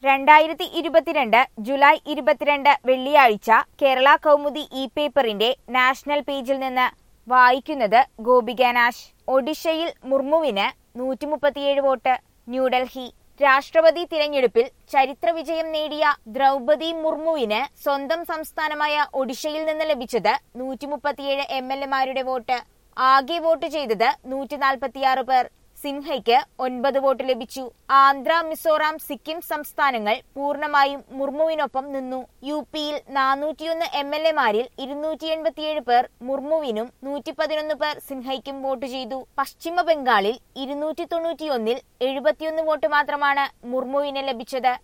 രണ്ടായിരത്തി ഇരുപത്തിരണ്ട് ജൂലൈ ഇരുപത്തിരണ്ട് വെള്ളിയാഴ്ച കേരള കൗമുദി ഇ പേപ്പറിന്റെ നാഷണൽ പേജിൽ നിന്ന് വായിക്കുന്നത് ഗോപിക നാശ് ഒഡീഷയിൽ മുർമുവിന് നൂറ്റി മുപ്പത്തിയേഴ് വോട്ട് ന്യൂഡൽഹി രാഷ്ട്രപതി തിരഞ്ഞെടുപ്പിൽ ചരിത്ര വിജയം നേടിയ ദ്രൗപതി മുർമുവിന് സ്വന്തം സംസ്ഥാനമായ ഒഡീഷയിൽ നിന്ന് ലഭിച്ചത് നൂറ്റി മുപ്പത്തിയേഴ് എം എൽ എമാരുടെ വോട്ട് ആകെ വോട്ട് ചെയ്തത് നൂറ്റി നാൽപ്പത്തിയാറ് പേർ സിൻഹയ്ക്ക് ഒൻപത് വോട്ട് ലഭിച്ചു ആന്ധ്ര മിസോറാം സിക്കിം സംസ്ഥാനങ്ങൾ പൂർണ്ണമായും മുർമുവിനൊപ്പം നിന്നു യു പിയിൽ നാനൂറ്റിയൊന്ന് എം എൽ എമാരിൽ ഇരുന്നൂറ്റി എൺപത്തിയേഴ് പേർ മുർമുവിനും നൂറ്റി പതിനൊന്ന് പേർ സിൻഹയ്ക്കും വോട്ട് ചെയ്തു പശ്ചിമ ബംഗാളിൽ ഇരുന്നൂറ്റി തൊണ്ണൂറ്റിയൊന്നിൽ എഴുപത്തിയൊന്ന് വോട്ട് മാത്രമാണ് മുർമുവിന് ലഭിച്ചത്